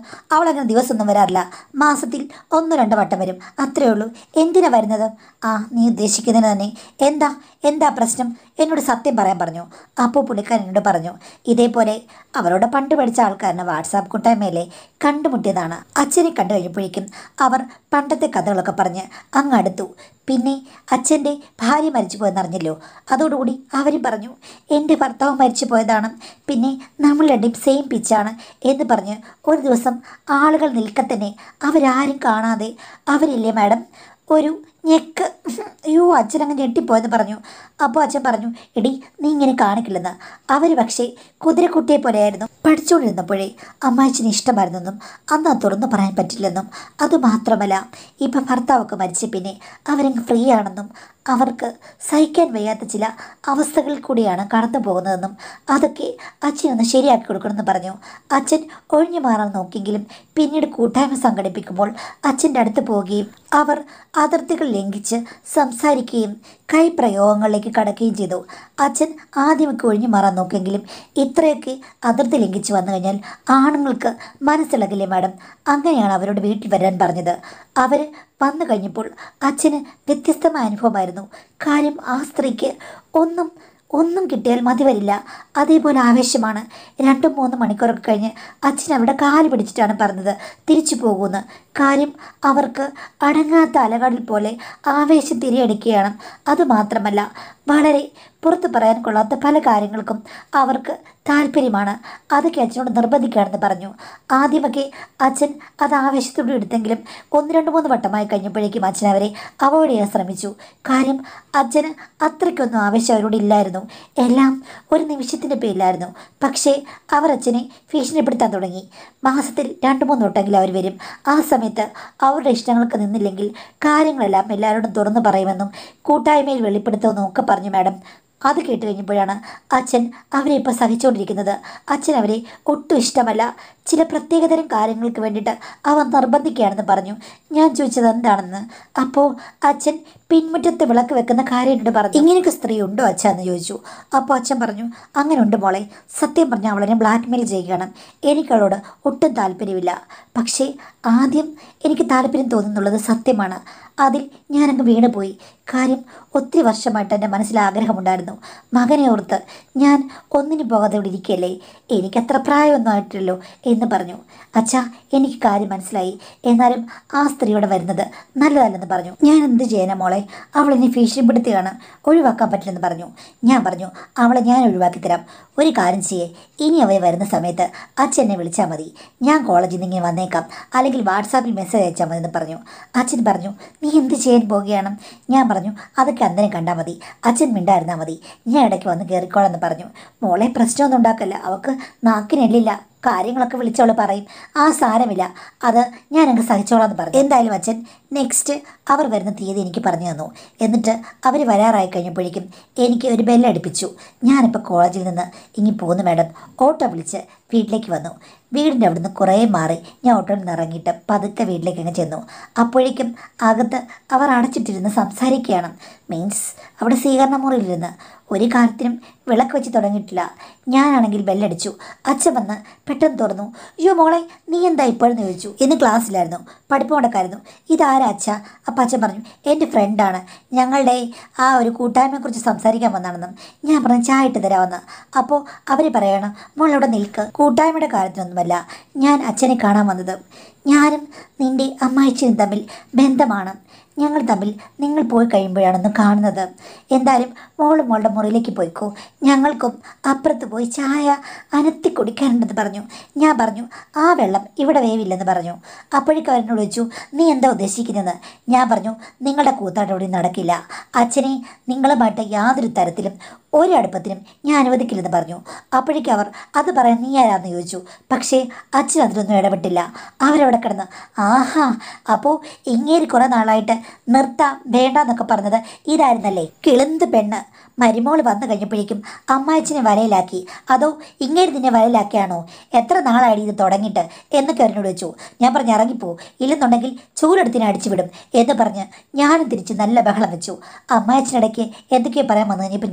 A: അവളങ്ങനെ ദിവസമൊന്നും വരാറില്ല മാസത്തിൽ ഒന്നോ രണ്ടോ വട്ടം വരും അത്രേ ഉള്ളൂ എന്തിനാ വരുന്നത് ആ നീ ഉദ്ദേശിക്കുന്നതിന് തന്നെ എന്താ എന്താ പ്രശ്നം എന്നോട് സത്യം പറയാൻ പറഞ്ഞു അപ്പോൾ പുള്ളിക്കാരൻ എന്നോട് പറഞ്ഞു ഇതേപോലെ അവരോട് പണ്ട് പഠിച്ച ആൾക്കാരനെ വാട്സാപ്പ് കൂട്ടായ്മയിലെ കണ്ടുമുട്ടിയതാണ് അച്ഛനെ കണ്ടു കഴിഞ്ഞപ്പോഴേക്കും അവർ പണ്ടത്തെ കഥകളൊക്കെ പറഞ്ഞ് അങ്ങ് അടുത്തു പിന്നെ അച്ഛൻ്റെ ഭാര്യ മരിച്ചു പോയെന്നറിഞ്ഞല്ലോ അതോടുകൂടി അവർ പറഞ്ഞു എൻ്റെ ഭർത്താവ് മരിച്ചു പോയതാണ് പിന്നെ നമ്മൾ രണ്ടും സെയിം പിച്ചാണ് എന്ന് പറഞ്ഞ് ഒരു ദിവസം ആളുകൾ നിൽക്കത്തന്നെ അവരാരും കാണാതെ അവരില്ലേ മാഡം ഒരു ഞെക്ക് അയ്യോ അച്ഛൻ അങ്ങ് ഞെട്ടിപ്പോയെന്ന് പറഞ്ഞു അപ്പോൾ അച്ഛൻ പറഞ്ഞു എടി നീ ഇങ്ങനെ കാണിക്കില്ലെന്ന് അവർ പക്ഷേ കുതിരക്കുട്ടിയെ പോലെയായിരുന്നു പഠിച്ചുകൊണ്ടിരുന്നപ്പോഴേ അമ്മാച്ചന് ഇഷ്ടമായിരുന്നെന്നും അന്ന് അത് തുറന്നു പറയാൻ പറ്റില്ലെന്നും അതുമാത്രമല്ല ഇപ്പം ഭർത്താവൊക്കെ മരിച്ച പിന്നെ അവരങ്ങ് ഫ്രീ ആണെന്നും അവർക്ക് സഹിക്കാൻ വയ്യാത്ത ചില അവസ്ഥകളിൽ കൂടിയാണ് കടന്നു പോകുന്നതെന്നും അതൊക്കെ അച്ഛനൊന്ന് ശരിയാക്കി കൊടുക്കണമെന്ന് പറഞ്ഞു അച്ഛൻ ഒഴിഞ്ഞു മാറാൻ നോക്കിയെങ്കിലും പിന്നീട് കൂട്ടായ്മ സംഘടിപ്പിക്കുമ്പോൾ അച്ഛൻ്റെ അടുത്ത് പോവുകയും അവർ അതിർത്തികൾ ലംഘിച്ച് സംസാരിക്കുകയും കൈപ്രയോഗങ്ങളിലേക്ക് കടക്കുകയും ചെയ്തു അച്ഛൻ ആദ്യമൊക്കെ ഒഴിഞ്ഞു മാറാൻ നോക്കിയെങ്കിലും ഇത്രയൊക്കെ അതിർത്തി ലംഘിച്ച് വന്നു കഴിഞ്ഞാൽ ആണുങ്ങൾക്ക് മനസ്സിളകില്ലേ മാഡം അങ്ങനെയാണ് അവരോട് വീട്ടിൽ വരാൻ പറഞ്ഞത് അവർ വന്നു കഴിഞ്ഞപ്പോൾ അച്ഛന് വ്യത്യസ്തമായ അനുഭവമായിരുന്നു കാര്യം ആ സ്ത്രീക്ക് ഒന്നും ഒന്നും കിട്ടിയാൽ മതി വരില്ല അതേപോലെ ആവേശമാണ് രണ്ടും മൂന്നും മണിക്കൂറൊക്കെ കഴിഞ്ഞ് അച്ഛൻ അവിടെ കാല് പിടിച്ചിട്ടാണ് പറഞ്ഞത് തിരിച്ചു പോകുമെന്ന് കാര്യം അവർക്ക് അടങ്ങാത്ത അലകടൽ പോലെ ആവേശം തിരിയടിക്കുകയാണ് അതുമാത്രമല്ല വളരെ പുറത്ത് പറയാൻ കൊള്ളാത്ത പല കാര്യങ്ങൾക്കും അവർക്ക് താല്പര്യമാണ് അതൊക്കെ അച്ഛനോട് നിർബന്ധിക്കുകയാണെന്ന് പറഞ്ഞു ആദ്യമൊക്കെ അച്ഛൻ അത് ആവേശത്തോടെ എടുത്തെങ്കിലും ഒന്ന് രണ്ട് മൂന്ന് വട്ടമായി കഴിഞ്ഞപ്പോഴേക്കും അച്ഛൻ അവരെ അവോയ്ഡ് ചെയ്യാൻ ശ്രമിച്ചു കാര്യം അച്ഛന് അത്രയ്ക്കൊന്നും ആവേശം അവരോട് ഇല്ലായിരുന്നു എല്ലാം ഒരു നിമിഷത്തിൻ്റെ പേരിലായിരുന്നു പക്ഷേ അവർ അച്ഛനെ ഭീഷണിപ്പെടുത്താൻ തുടങ്ങി മാസത്തിൽ രണ്ട് മൂന്ന് വട്ടമെങ്കിലും അവർ വരും ആ സമയത്ത് അവരുടെ ഇഷ്ടങ്ങൾക്ക് നിന്നില്ലെങ്കിൽ കാര്യങ്ങളെല്ലാം എല്ലാവരോടും തുറന്നു പറയുമെന്നും കൂട്ടായ്മയിൽ വെളിപ്പെടുത്തുമെന്നും ഒക്കെ പറഞ്ഞു മാഡം അത് കേട്ട് കഴിഞ്ഞപ്പോഴാണ് അച്ഛൻ അവരെ ഇപ്പോൾ സഹിച്ചുകൊണ്ടിരിക്കുന്നത് അച്ഛൻ അവരെ ഒട്ടും ഇഷ്ടമല്ല ചില പ്രത്യേകതരം കാര്യങ്ങൾക്ക് വേണ്ടിയിട്ട് അവൻ നിർബന്ധിക്കുകയാണെന്ന് പറഞ്ഞു ഞാൻ ചോദിച്ചത് എന്താണെന്ന് അപ്പോൾ അച്ഛൻ പിൻമുറ്റത്ത് വിളക്ക് വെക്കുന്ന കാര്യം എന്നോട് പറഞ്ഞു ഇങ്ങനെയൊക്കെ സ്ത്രീ ഉണ്ടോ അച്ഛ എന്ന് ചോദിച്ചു അപ്പോൾ അച്ഛൻ പറഞ്ഞു അങ്ങനെ ഉണ്ട് മോളെ സത്യം പറഞ്ഞാൽ അവളെന്നെ ബ്ലാക്ക്മെയിൽ ചെയ്യുകയാണ് എനിക്കവളോട് ഒട്ടും താല്പര്യമില്ല പക്ഷേ ആദ്യം എനിക്ക് താല്പര്യം തോന്നുന്നുള്ളത് സത്യമാണ് അതിൽ ഞാനങ്ങ് വീണുപോയി കാര്യം ഒത്തിരി വർഷമായിട്ട് എൻ്റെ മനസ്സിൽ ആഗ്രഹമുണ്ടായിരുന്നു മകനെ ഓർത്ത് ഞാൻ ഒന്നിനും പോകാതെ ഇവിടെ ഇരിക്കുകയല്ലേ എനിക്കത്ര പ്രായമൊന്നും ആയിട്ടില്ലല്ലോ എന്ന് പറഞ്ഞു അച്ഛാ എനിക്ക് കാര്യം മനസ്സിലായി എന്നാലും ആ സ്ത്രീയോടെ വരുന്നത് നല്ലതല്ലെന്ന് പറഞ്ഞു ഞാൻ എന്ത് ചെയ്യാനാ മോളെ അവൾ എന്നെ ഭീഷണിപ്പെടുത്തുകയാണ് ഒഴിവാക്കാൻ പറ്റില്ലെന്ന് പറഞ്ഞു ഞാൻ പറഞ്ഞു അവളെ ഞാൻ ഒഴിവാക്കി തരാം ഒരു കാര്യം ചെയ്യേ ഇനി അവയെ വരുന്ന സമയത്ത് അച്ഛൻ എന്നെ വിളിച്ചാൽ മതി ഞാൻ കോളേജിൽ നിന്ന് ഇങ്ങനെ വന്നേക്കാം അല്ലെങ്കിൽ വാട്സാപ്പിൽ മെസ്സേജ് അയച്ചാൽ മതി എന്ന് പറഞ്ഞു അച്ഛൻ പറഞ്ഞു നീ എന്ത് ചെയ്യാൻ പോവുകയാണ് ഞാൻ പറഞ്ഞു അതൊക്കെ അന്നേരം കണ്ടാൽ മതി അച്ഛൻ മിണ്ടായിരുന്നാൽ മതി ഞാൻ ഇടയ്ക്ക് വന്ന് കയറിക്കോളെന്ന് പറഞ്ഞു മോളെ പ്രശ്നമൊന്നും ഉണ്ടാക്കല്ല അവൾക്ക് നാക്കിനെല്ലില്ല കാര്യങ്ങളൊക്കെ വിളിച്ചവൾ പറയും ആ സാരമില്ല അത് ഞാൻ അങ്ങ് സഹിച്ചോളാന്ന് പറഞ്ഞു എന്തായാലും അച്ഛൻ നെക്സ്റ്റ് അവർ വരുന്ന തീയതി എനിക്ക് പറഞ്ഞു തന്നു എന്നിട്ട് അവർ വരാറായി കഴിഞ്ഞപ്പോഴേക്കും എനിക്ക് ഒരു ബെല്ലടിപ്പിച്ചു ഞാനിപ്പോൾ കോളേജിൽ നിന്ന് ഇങ്ങി പോകുന്നു മാഡം ഓട്ടോ വിളിച്ച് വീട്ടിലേക്ക് വന്നു വീടിൻ്റെ അവിടുന്ന് കുറേ മാറി ഞാൻ ഓട്ടോയിൽ നിന്ന് ഇറങ്ങിയിട്ട് പതുക്കെ വീട്ടിലേക്ക് അങ്ങ് ചെന്നു അപ്പോഴേക്കും അകത്ത് അവർ അടച്ചിട്ടിരുന്ന് സംസാരിക്കുകയാണ് മീൻസ് അവിടെ സ്വീകരണ മുറിയിലിരുന്ന് ഒരു കാര്യത്തിനും വിളക്ക് വെച്ച് തുടങ്ങിയിട്ടില്ല ഞാനാണെങ്കിൽ ബെല്ലടിച്ചു അച്ഛൻ വന്ന് പെട്ടെന്ന് തുറന്നു അയ്യോ മോളെ നീ എന്താ ഇപ്പോഴെന്ന് ചോദിച്ചു ഇന്ന് ക്ലാസ്സിലായിരുന്നു പഠിപ്പ് മുടക്കായിരുന്നു ഇതാരാ അച്ഛ അപ്പം അച്ഛൻ പറഞ്ഞു എൻ്റെ ഫ്രണ്ടാണ് ഞങ്ങളുടെ ആ ഒരു കൂട്ടായ്മയെക്കുറിച്ച് സംസാരിക്കാൻ വന്നാണെന്നും ഞാൻ പറഞ്ഞു ചായ ഇട്ട് തരാമെന്ന് അപ്പോൾ അവർ പറയണം മോളവിടെ നിൽക്ക് കൂട്ടായ്മയുടെ കാര്യത്തിനൊന്നുമല്ല ഞാൻ അച്ഛനെ കാണാൻ വന്നത് ഞാനും നിൻ്റെ അമ്മായിച്ചനും തമ്മിൽ ബന്ധമാണ് ഞങ്ങൾ തമ്മിൽ നിങ്ങൾ പോയി കഴിയുമ്പോഴാണെന്ന് കാണുന്നത് എന്തായാലും മോളും മോളുടെ മുറിയിലേക്ക് പോയിക്കോ ഞങ്ങൾക്കും അപ്പുറത്ത് പോയി ചായ അനത്തി കുടിക്കാനുണ്ടെന്ന് പറഞ്ഞു ഞാൻ പറഞ്ഞു ആ വെള്ളം ഇവിടെ വേവില്ലെന്ന് പറഞ്ഞു അപ്പോഴേക്കും അവരെന്നോട് ചോദിച്ചു നീ എന്താ ഉദ്ദേശിക്കുന്നത് ഞാൻ പറഞ്ഞു നിങ്ങളുടെ കൂത്താട്ടം ഇവിടെ നടക്കില്ല അച്ഛനെ നിങ്ങളുമായിട്ട് യാതൊരു തരത്തിലും ഒരു അടുപ്പത്തിനും ഞാൻ അനുവദിക്കില്ലെന്ന് പറഞ്ഞു അപ്പോഴേക്കും അവർ അത് പറയാൻ നീ ആരാന്ന് ചോദിച്ചു പക്ഷേ അച്ഛൻ അതിലൊന്നും ഇടപെട്ടില്ല അവരവിടെ കിടന്ന് ആഹാ അപ്പോൾ ഇങ്ങേരി കുറേ നാളായിട്ട് നിർത്താം വേണ്ട എന്നൊക്കെ പറഞ്ഞത് ഇതായിരുന്നല്ലേ കിളുന്ത് പെണ്ണ് മരുമോൾ വന്നു കഴിഞ്ഞപ്പോഴേക്കും അമ്മായച്ചനെ വലയിലാക്കി അതോ ഇങ്ങേരി നിന്നെ വലയിലാക്കിയാണോ എത്ര നാളായി ഇത് തുടങ്ങിയിട്ട് എന്നൊക്കെ അവരോട് വെച്ചു ഞാൻ പറഞ്ഞ് ഇറങ്ങിപ്പോ ഇല്ലെന്നുണ്ടെങ്കിൽ ചൂലെടുത്തിനെ അടിച്ചുവിടും എന്ന് പറഞ്ഞ് ഞാനും തിരിച്ച് നല്ല ബഹളം വെച്ചു അമ്മായച്ചനിടയ്ക്ക് എന്തൊക്കെയോ പറയാൻ വന്നു കഴിഞ്ഞപ്പോൾ ഞാൻ സമ്മതിച്ചില്ല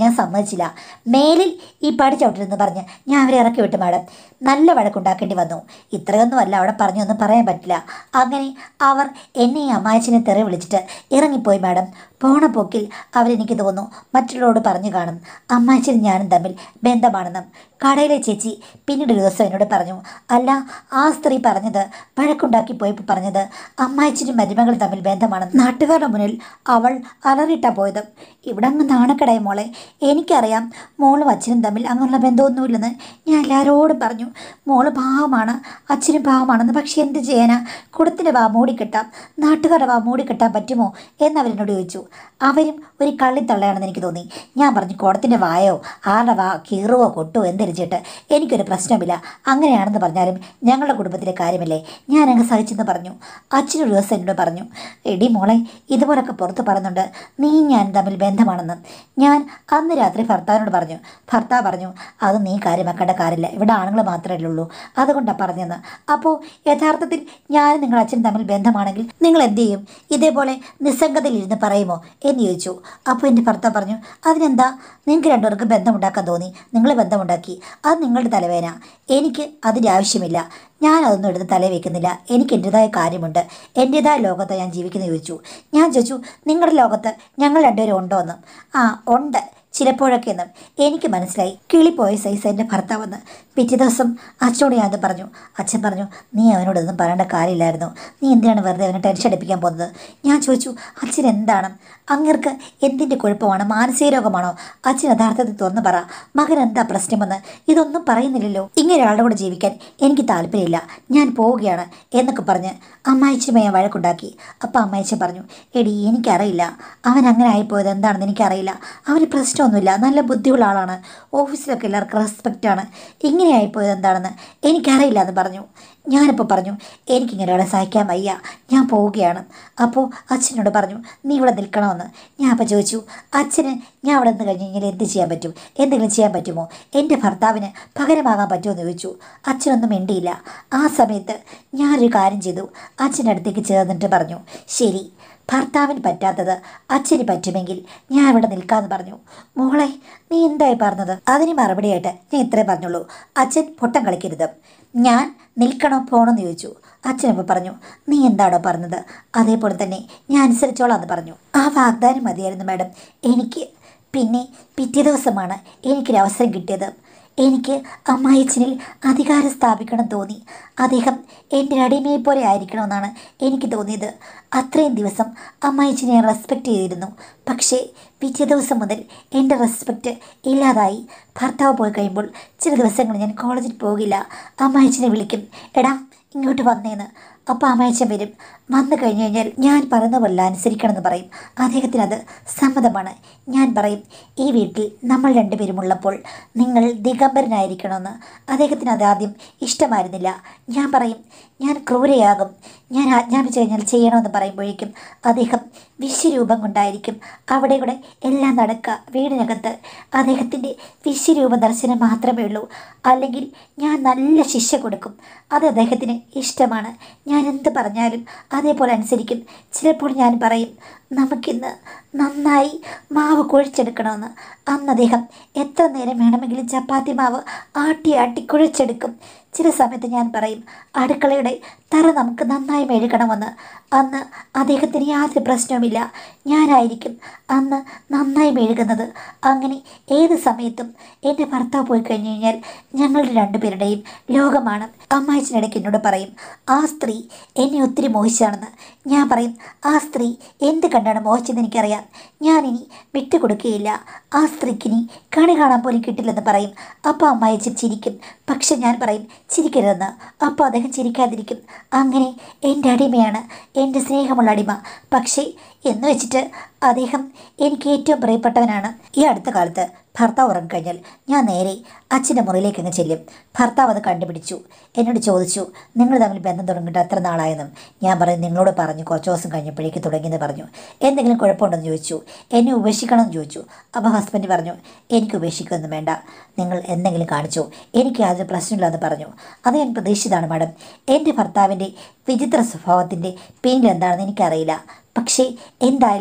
A: സമ്മതിച്ചില്ല മേലിൽ ഈ പടി ചവിട്ടരുതെന്ന് പറഞ്ഞ് ഞാൻ അവരെ ഇറക്കി വിട്ടു മാഡം നല്ല വഴക്കുണ്ടാക്കേണ്ടി വന്നു ഇത്രയൊന്നുമല്ല അവിടെ പറഞ്ഞൊന്നും പറയാൻ പറ്റില്ല അങ്ങനെ അവർ എന്നെ ഈ അമ്മായച്ചനെ തെറി വിളിച്ചിട്ട് ഇറങ്ങിപ്പോയി മാഡം പോണ പോക്കിൽ അവരെനിക്ക് തോന്നുന്നു മറ്റുള്ളവരോട് പറഞ്ഞു കാണും അമ്മാച്ചനും ഞാനും തമ്മിൽ ബന്ധമാണെന്നും കടയിലെ ചേച്ചി പിന്നീട് ഒരു ദിവസം എന്നോട് പറഞ്ഞു അല്ല ആ സ്ത്രീ പറഞ്ഞത് വഴക്കുണ്ടാക്കി പോയപ്പോൾ പറഞ്ഞത് അമ്മാച്ചനും മരുമകളും തമ്മിൽ ബന്ധമാണെന്ന് നാട്ടുകാരുടെ മുന്നിൽ അവൾ അലറിയിട്ടാ പോയത് ഇവിടെ അങ്ങ് നാണക്കടയ മോളെ എനിക്കറിയാം മോളും അച്ഛനും തമ്മിൽ അങ്ങനെയുള്ള ബന്ധമൊന്നുമില്ലെന്ന് ഞാൻ എല്ലാവരോടും പറഞ്ഞു മോള് പാവമാണ് അച്ഛനും പാവമാണെന്ന് പക്ഷെ എന്ത് ചെയ്യാനാ കുടത്തിൻ്റെ വാ മൂടിക്കെട്ടാം നാട്ടുകാരുടെ വാ മൂടിക്കെട്ടാൻ പറ്റുമോ എന്നവരെന്നോട് ചോദിച്ചു അവരും ഒരു കള്ളിത്തള്ളയാണെന്ന് എനിക്ക് തോന്നി ഞാൻ പറഞ്ഞു കുടത്തിൻ്റെ വായോ ആരുടെ വാ കീറുവോ കൊട്ടുവോ എന്തിരിച്ചിട്ട് എനിക്കൊരു പ്രശ്നമില്ല അങ്ങനെയാണെന്ന് പറഞ്ഞാലും ഞങ്ങളുടെ കുടുംബത്തിലെ കാര്യമല്ലേ ഞാൻ അങ്ങ് സഹിച്ചെന്ന് പറഞ്ഞു അച്ഛനൊരു ദിവസം എന്നോട് പറഞ്ഞു എടി മോളെ ഇതുപോലൊക്കെ പുറത്ത് പറയുന്നുണ്ട് നീ ഞാൻ തമ്മിൽ ബന്ധമാണെന്ന് ഞാൻ അന്ന് രാത്രി ഭർത്താവിനോട് പറഞ്ഞു ഭർത്താവ് പറഞ്ഞു അത് നീ കാര്യമാക്കേണ്ട കാര്യമില്ല ഇവിടെ ആണുങ്ങൾ മാത്രമല്ലേ ഉള്ളൂ അതുകൊണ്ടാണ് പറഞ്ഞതെന്ന് അപ്പോൾ യഥാർത്ഥത്തിൽ ഞാനും നിങ്ങളുടെ അച്ഛൻ തമ്മിൽ ബന്ധമാണെങ്കിൽ നിങ്ങൾ എന്ത് ചെയ്യും ഇതേപോലെ നിസ്സംഗതയിലിരുന്ന് പറയുമോ എന്ന് ചോദിച്ചു അപ്പോൾ എൻ്റെ ഭർത്താവ് പറഞ്ഞു അതിനെന്താ നിങ്ങൾക്ക് രണ്ടുപേർക്ക് ബന്ധമുണ്ടാക്കാൻ തോന്നി നിങ്ങൾ ബന്ധമുണ്ടാക്കി അത് നിങ്ങളുടെ തലവേന എനിക്ക് അതിൻ്റെ ആവശ്യമില്ല ഞാൻ അതൊന്നും എടുത്ത് തലേ വെക്കുന്നില്ല എനിക്ക് എൻ്റെതായ കാര്യമുണ്ട് എൻ്റെതായ ലോകത്ത് ഞാൻ ജീവിക്കുന്ന ചോദിച്ചു ഞാൻ ചോദിച്ചു നിങ്ങളുടെ ലോകത്ത് ഞങ്ങൾ രണ്ടുപേരും ഉണ്ടോ എന്ന് ആ ഉണ്ട് ചിലപ്പോഴൊക്കെ എന്നും എനിക്ക് മനസ്സിലായി കിളിപ്പോയ സൈസ് എൻ്റെ ഭർത്താവെന്ന് പിറ്റേ ദിവസം അച്ഛനോട് ഞാനത് പറഞ്ഞു അച്ഛൻ പറഞ്ഞു നീ അവനോടൊന്നും പറയേണ്ട കാര്യമില്ലായിരുന്നു നീ എന്തിനാണ് വെറുതെ അവനെ ടെൻഷൻ അടിപ്പിക്കാൻ പോകുന്നത് ഞാൻ ചോദിച്ചു അച്ഛൻ എന്താണ് അങ്ങർക്ക് എന്തിൻ്റെ കുഴപ്പമാണ് മാനസിക രോഗമാണോ അച്ഛൻ യഥാർത്ഥത്തിൽ തുറന്നു പറ മകൻ എന്താ പ്രശ്നമെന്ന് ഇതൊന്നും പറയുന്നില്ലല്ലോ ഇങ്ങനെ ഒരാളുടെ കൂടെ ജീവിക്കാൻ എനിക്ക് താല്പര്യമില്ല ഞാൻ പോവുകയാണ് എന്നൊക്കെ പറഞ്ഞ് അമ്മായിച്ചമ്മയെ വഴക്കുണ്ടാക്കി അപ്പം അമ്മായിച്ചൻ പറഞ്ഞു എടി എനിക്കറിയില്ല അവൻ അങ്ങനെ ആയിപ്പോയത് എന്താണെന്ന് എനിക്കറിയില്ല അവന് പ്രശ്നമൊന്നുമില്ല നല്ല ബുദ്ധിയുള്ള ആളാണ് ഓഫീസിലൊക്കെ എല്ലാവർക്കും റെസ്പെക്റ്റാണ് ഇങ്ങനെ ആയിപ്പോയത് എന്താണെന്ന് എനിക്കറിയില്ല എന്ന് പറഞ്ഞു ഞാനിപ്പോൾ പറഞ്ഞു എനിക്കിങ്ങനെ ഒരാളെ സഹിക്കാൻ വയ്യ ഞാൻ പോവുകയാണ് അപ്പോൾ അച്ഛനോട് പറഞ്ഞു നീ ഇവിടെ നിൽക്കണമെന്ന് ഞാൻ അപ്പോൾ ചോദിച്ചു അച്ഛന് ഞാൻ അവിടെ നിന്ന് കഴിഞ്ഞ് കഴിഞ്ഞാൽ എന്ത് ചെയ്യാൻ പറ്റും എന്തെങ്കിലും ചെയ്യാൻ പറ്റുമോ എൻ്റെ ഭർത്താവിന് പകരമാകാൻ പറ്റുമോ എന്ന് ചോദിച്ചു അച്ഛനൊന്നും മിണ്ടിയില്ല ആ സമയത്ത് ഞാനൊരു കാര്യം ചെയ്തു അച്ഛൻ്റെ അടുത്തേക്ക് ചേർന്നിട്ട് പറഞ്ഞു ശരി ഭർത്താവിന് പറ്റാത്തത് അച്ഛന് പറ്റുമെങ്കിൽ ഞാൻ ഇവിടെ നിൽക്കാമെന്ന് പറഞ്ഞു മോളെ നീ എന്തായി പറഞ്ഞത് അതിന് മറുപടിയായിട്ട് ഞാൻ ഇത്രേ പറഞ്ഞുള്ളൂ അച്ഛൻ പൊട്ടം കളിക്കരുത് ഞാൻ നിൽക്കണോ പോകണമെന്ന് ചോദിച്ചു അച്ഛനപ്പോൾ പറഞ്ഞു നീ എന്താണോ പറഞ്ഞത് അതേപോലെ തന്നെ ഞാൻ അനുസരിച്ചോളാം എന്ന് പറഞ്ഞു ആ വാഗ്ദാനം മതിയായിരുന്നു മാഡം എനിക്ക് പിന്നെ പിറ്റേ ദിവസമാണ് എനിക്കൊരു അവസരം കിട്ടിയത് എനിക്ക് അമ്മായിച്ചനിൽ അധികാരം സ്ഥാപിക്കണം തോന്നി അദ്ദേഹം എൻ്റെ അടിമയെ പോലെ ആയിരിക്കണമെന്നാണ് എനിക്ക് തോന്നിയത് അത്രയും ദിവസം അമ്മായിച്ചനെ ഞാൻ റെസ്പെക്റ്റ് ചെയ്തിരുന്നു പക്ഷേ പിറ്റേ ദിവസം മുതൽ എൻ്റെ റെസ്പെക്റ്റ് ഇല്ലാതായി ഭർത്താവ് പോയി കഴിയുമ്പോൾ ചില ദിവസങ്ങൾ ഞാൻ കോളേജിൽ പോകില്ല അമ്മായിച്ചനെ വിളിക്കും എടാ ഇങ്ങോട്ട് വന്നേന്ന് അപ്പോൾ അമ്മയച്ചൻ വരും വന്നു കഴിഞ്ഞു കഴിഞ്ഞാൽ ഞാൻ പറയുന്ന പോലെ അനുസരിക്കണമെന്ന് പറയും അദ്ദേഹത്തിന് അത് സമ്മതമാണ് ഞാൻ പറയും ഈ വീട്ടിൽ നമ്മൾ രണ്ടുപേരും ഉള്ളപ്പോൾ നിങ്ങൾ ദിഗംബരനായിരിക്കണമെന്ന് അദ്ദേഹത്തിന് അത് ആദ്യം ഇഷ്ടമായിരുന്നില്ല ഞാൻ പറയും ഞാൻ ക്രൂരയാകും ഞാൻ ആജ്ഞാപിച്ചു കഴിഞ്ഞാൽ ചെയ്യണമെന്ന് പറയുമ്പോഴേക്കും അദ്ദേഹം വിശ്വരൂപം കൊണ്ടായിരിക്കും അവിടെ കൂടെ എല്ലാം നടക്കുക വീടിനകത്ത് അദ്ദേഹത്തിൻ്റെ വിശ്വരൂപ ദർശനം മാത്രമേ ഉള്ളൂ അല്ലെങ്കിൽ ഞാൻ നല്ല ശിക്ഷ കൊടുക്കും അത് അദ്ദേഹത്തിന് ഇഷ്ടമാണ് ഞാൻ എന്ത് പറഞ്ഞാലും അതേപോലെ അനുസരിക്കും ചിലപ്പോൾ ഞാൻ പറയും നമുക്കിന്ന് നന്നായി മാവ് കുഴച്ചെടുക്കണമെന്ന് അന്ന് അദ്ദേഹം എത്ര നേരം വേണമെങ്കിലും ചപ്പാത്തി മാവ് ആട്ടി ആട്ടി കുഴച്ചെടുക്കും ചില സമയത്ത് ഞാൻ പറയും അടുക്കളയുടെ തറ നമുക്ക് നന്നായി മെഴുകണമെന്ന് അന്ന് അദ്ദേഹത്തിന് യാതൊരു പ്രശ്നവുമില്ല ഞാനായിരിക്കും അന്ന് നന്നായി മെഴുകുന്നത് അങ്ങനെ ഏത് സമയത്തും എൻ്റെ ഭർത്താവ് പോയി കഴിഞ്ഞു കഴിഞ്ഞാൽ ഞങ്ങളുടെ രണ്ടുപേരുടെയും ലോകമാണ് അമ്മായിച്ചിനിടയ്ക്ക് എന്നോട് പറയും ആ സ്ത്രീ എന്നെ ഒത്തിരി മോഹിച്ചാണെന്ന് ഞാൻ പറയും ആ സ്ത്രീ എന്ത് കണ്ടാണ് മോഹിച്ചതെന്ന് എനിക്കറിയാം ഞാനിനി വിട്ടുകൊടുക്കുകയില്ല ആ സ്ത്രീക്കിനി കണി കാണാൻ പോലും കിട്ടില്ലെന്ന് പറയും അപ്പോൾ അമ്മായിച്ചൻ ചിരിക്കും പക്ഷെ ഞാൻ പറയും ചിരിക്കരുതെന്ന് അപ്പോൾ അദ്ദേഹം ചിരിക്കാതിരിക്കും അങ്ങനെ എൻ്റെ അടിമയാണ് എൻ്റെ സ്നേഹമുള്ള അടിമ പക്ഷേ എന്ന് വെച്ചിട്ട് അദ്ദേഹം എനിക്ക് ഏറ്റവും പ്രിയപ്പെട്ടവനാണ് ഈ അടുത്ത കാലത്ത് ഭർത്താവ് ഉറങ്ങിക്കഴിഞ്ഞാൽ ഞാൻ നേരെ അച്ഛൻ്റെ മുറിയിലേക്ക് അങ്ങ് ചെല്ലും ഭർത്താവ് അത് കണ്ടുപിടിച്ചു എന്നോട് ചോദിച്ചു നിങ്ങൾ തമ്മിൽ ബന്ധം തുടങ്ങിയിട്ട് എത്ര നാളായെന്നും ഞാൻ പറയും നിങ്ങളോട് പറഞ്ഞു കുറച്ച് ദിവസം കഴിഞ്ഞപ്പോഴേക്ക് തുടങ്ങിയെന്ന് പറഞ്ഞു എന്തെങ്കിലും കുഴപ്പമുണ്ടെന്ന് ചോദിച്ചു എന്നെ ഉപേക്ഷിക്കണമെന്ന് ചോദിച്ചു അപ്പോൾ ഹസ്ബൻഡ് പറഞ്ഞു എനിക്ക് ഉപേക്ഷിക്കുകയൊന്നും വേണ്ട നിങ്ങൾ എന്തെങ്കിലും കാണിച്ചോ എനിക്ക് യാതൊരു പ്രശ്നമില്ലെന്ന് പറഞ്ഞു അത് ഞാൻ പ്രതീക്ഷിച്ചതാണ് മാഡം എൻ്റെ ഭർത്താവിൻ്റെ വിചിത്ര സ്വഭാവത്തിൻ്റെ പിന്നിൽ എന്താണെന്ന് എനിക്കറിയില്ല പക്ഷേ എന്തായാലും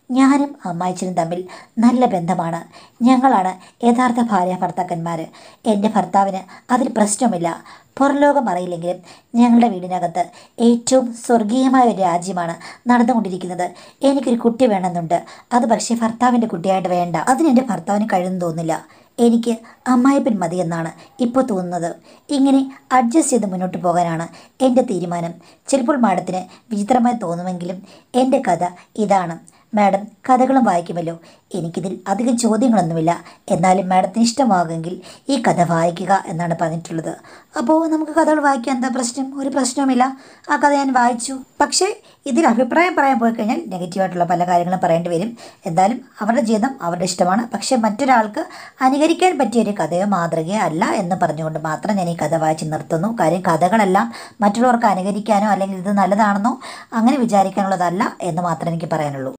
A: ഞാനും അമ്മായിച്ചനും തമ്മിൽ നല്ല ബന്ധമാണ് ഞങ്ങളാണ് യഥാർത്ഥ ഭാര്യ ഭർത്താക്കന്മാർ എൻ്റെ ഭർത്താവിന് അതിൽ പ്രശ്നമില്ല പുറംലോകം അറിയില്ലെങ്കിലും ഞങ്ങളുടെ വീടിനകത്ത് ഏറ്റവും സ്വർഗീയമായ ഒരു രാജ്യമാണ് നടന്നുകൊണ്ടിരിക്കുന്നത് എനിക്കൊരു കുട്ടി വേണമെന്നുണ്ട് അത് പക്ഷേ ഭർത്താവിൻ്റെ കുട്ടിയായിട്ട് വേണ്ട അതിന് എൻ്റെ ഭർത്താവിന് കഴിയുമെന്ന് തോന്നുന്നില്ല എനിക്ക് അമ്മായിപ്പൻ മതിയെന്നാണ് ഇപ്പോൾ തോന്നുന്നത് ഇങ്ങനെ അഡ്ജസ്റ്റ് ചെയ്ത് മുന്നോട്ട് പോകാനാണ് എൻ്റെ തീരുമാനം ചിലപ്പോൾ മാഡത്തിന് വിചിത്രമായി തോന്നുമെങ്കിലും എൻ്റെ കഥ ഇതാണ് മാഡം കഥകളും വായിക്കുമല്ലോ എനിക്കിതിൽ അധികം ചോദ്യങ്ങളൊന്നുമില്ല എന്നാലും മാഡത്തിന് ഇഷ്ടമാകുമെങ്കിൽ ഈ കഥ വായിക്കുക എന്നാണ് പറഞ്ഞിട്ടുള്ളത് അപ്പോൾ നമുക്ക് കഥകൾ വായിക്കാൻ എന്താ പ്രശ്നം ഒരു പ്രശ്നവുമില്ല ആ കഥ ഞാൻ വായിച്ചു പക്ഷേ ഇതിൽ അഭിപ്രായം പറയാൻ പോയി കഴിഞ്ഞാൽ നെഗറ്റീവായിട്ടുള്ള പല കാര്യങ്ങളും പറയേണ്ടി വരും എന്തായാലും അവരുടെ ജീവിതം അവരുടെ ഇഷ്ടമാണ് പക്ഷേ മറ്റൊരാൾക്ക് അനുകരിക്കാൻ പറ്റിയ ഒരു കഥയോ മാതൃകയോ അല്ല എന്ന് പറഞ്ഞുകൊണ്ട് മാത്രം ഞാൻ ഈ കഥ വായിച്ച് നിർത്തുന്നു കാര്യം കഥകളെല്ലാം മറ്റുള്ളവർക്ക് അനുകരിക്കാനോ അല്ലെങ്കിൽ ഇത് നല്ലതാണെന്നോ അങ്ങനെ വിചാരിക്കാനുള്ളതല്ല എന്ന് മാത്രമേ എനിക്ക് പറയാനുള്ളൂ